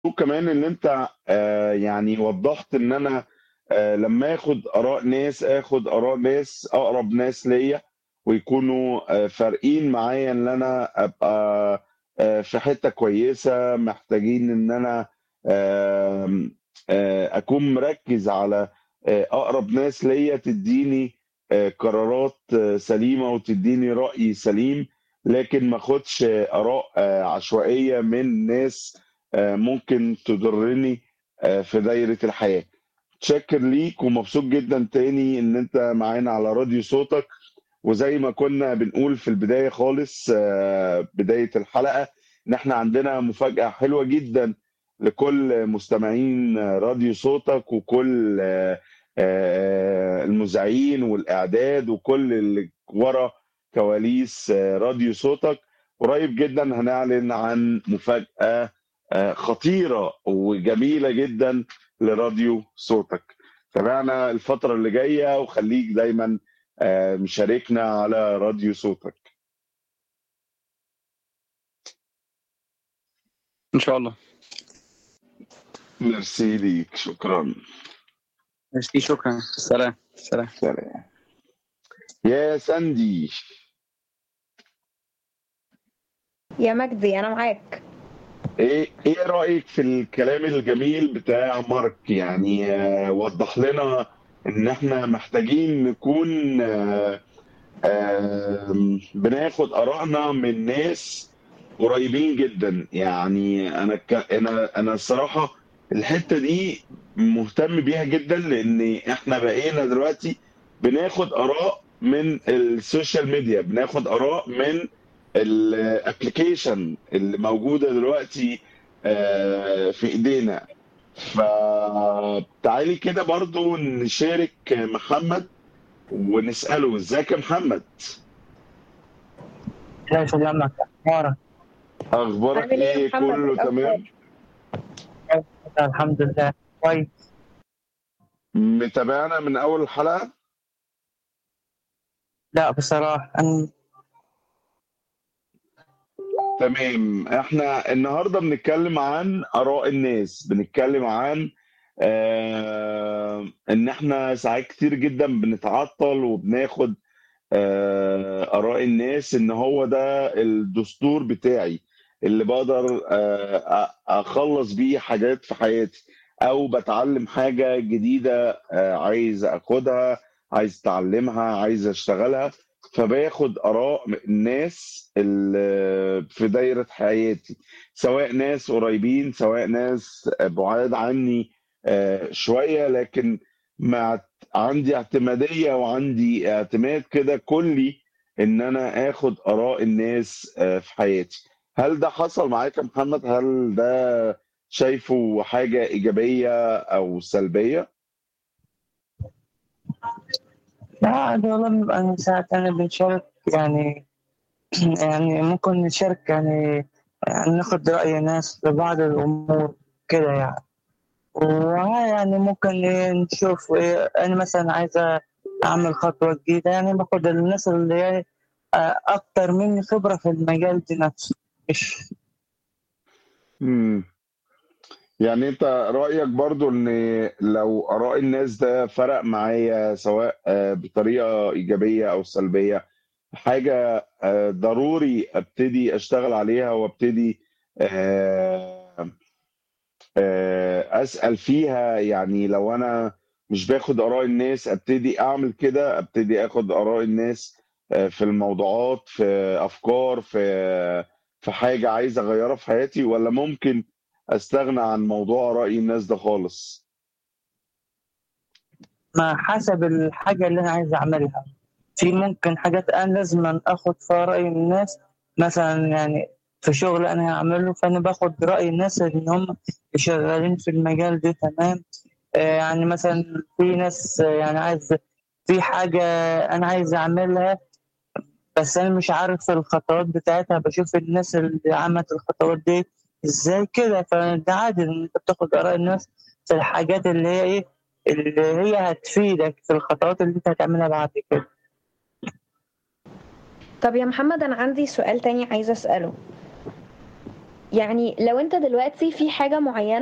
كمان ان انت آه، يعني وضحت ان انا آه، لما اخد اراء ناس اخد اراء ناس اقرب ناس ليا ويكونوا آه، فارقين معايا ان انا ابقى آه، في حتة كويسة محتاجين ان انا آم، آه، اكون مركز على آه، اقرب ناس ليا تديني آه، قرارات آه، سليمة وتديني رأي سليم لكن ما اخدش اراء آه، عشوائية من ناس آه، ممكن تضرني آه، في دايرة الحياة شاكر ليك ومبسوط جدا تاني ان انت معانا على راديو صوتك وزي ما كنا بنقول في البداية خالص آه، بداية الحلقة ان احنا عندنا مفاجأة حلوة جدا لكل مستمعين راديو صوتك وكل آه، آه، المذيعين والاعداد وكل اللي ورا كواليس آه، راديو صوتك قريب جدا هنعلن عن مفاجأة آه، خطيرة وجميلة جدا لراديو صوتك تابعنا الفترة اللي جاية وخليك دايما آه، مشاركنا على راديو صوتك ان شاء الله ميرسي ليك شكرا ميرسي شكرا سلام سلام سلام يا ساندي يا مجدي انا معاك ايه ايه رأيك في الكلام الجميل بتاع مارك يعني آه، وضح لنا ان احنا محتاجين نكون آه، آه، بناخد آرائنا من ناس قريبين جدا يعني انا ك... انا انا الصراحة الحتة دي مهتم بيها جدا لان احنا بقينا دلوقتي بناخد آراء من السوشيال ميديا بناخد آراء من الابلكيشن اللي موجودة دلوقتي آه، في ايدينا فتعالي كده برضو نشارك محمد ونسأله ازيك يا محمد لا سلامك أخبارك اخبارك عامل ايه يا ايه محمد؟ كله إيه الأخبار؟ تمام الحمد لله كويس متابعنا من اول الحلقة لا بصراحة أنا تمام احنا النهارده بنتكلم عن اراء الناس بنتكلم عن آه ان احنا ساعات كتير جدا بنتعطل وبناخد آه اراء الناس ان هو ده الدستور بتاعي اللي بقدر آه أ- اخلص بيه حاجات في حياتي او بتعلم حاجة جديدة آه عايز اخدها عايز اتعلمها عايز اشتغلها فباخد اراء الناس اللي في دايره حياتي سواء ناس قريبين سواء ناس بعاد عني آه، شويه لكن مع عندي اعتماديه وعندي اعتماد كده كلي ان انا اخد اراء الناس آه، في حياتي هل ده حصل معاك يا محمد هل ده شايفه حاجه ايجابيه او سلبيه لا عادي والله بنبقى ساعات أنا بنشارك يعني يعني ممكن نشارك يعني, يعني ناخد رأي ناس في بعض الأمور كده يعني وها يعني ممكن إيه نشوف إيه أنا مثلا عايزة أعمل خطوة جديدة يعني باخد الناس اللي هي آه، أكتر مني خبرة في المجال دي نفسه مش مم. يعني انت رأيك برضو ان لو آراء الناس ده فرق معايا سواء آه، بطريقة إيجابية أو سلبية حاجة آه، ضروري ابتدي اشتغل عليها وابتدي آه، آه، أسأل فيها يعني لو انا مش باخد آراء الناس ابتدي اعمل كده ابتدي اخد آراء الناس آه، في الموضوعات في افكار في في حاجة عايز اغيرها في حياتي ولا ممكن استغنى عن موضوع رأي الناس ده خالص ما حسب الحاجة اللي أنا عايز أعملها في ممكن حاجات أنا لازم آخد فيها رأي الناس مثلا يعني في شغل أنا هعمله فأنا باخد رأي الناس إن هم شغالين في المجال ده تمام آه، يعني مثلا في ناس آه، يعني عايز في حاجة أنا عايز أعملها بس أنا مش عارف الخطوات بتاعتها بشوف الناس اللي عملت الخطوات دي إزاي كده فده عادي إن أنت بتاخد آراء الناس في الحاجات اللي هي إيه اللي هي هتفيدك في الخطوات اللي أنت هتعملها بعد كده طب يا محمد انا عندي سؤال تاني عايزه اساله يعني لو انت دلوقتي في حاجة معينة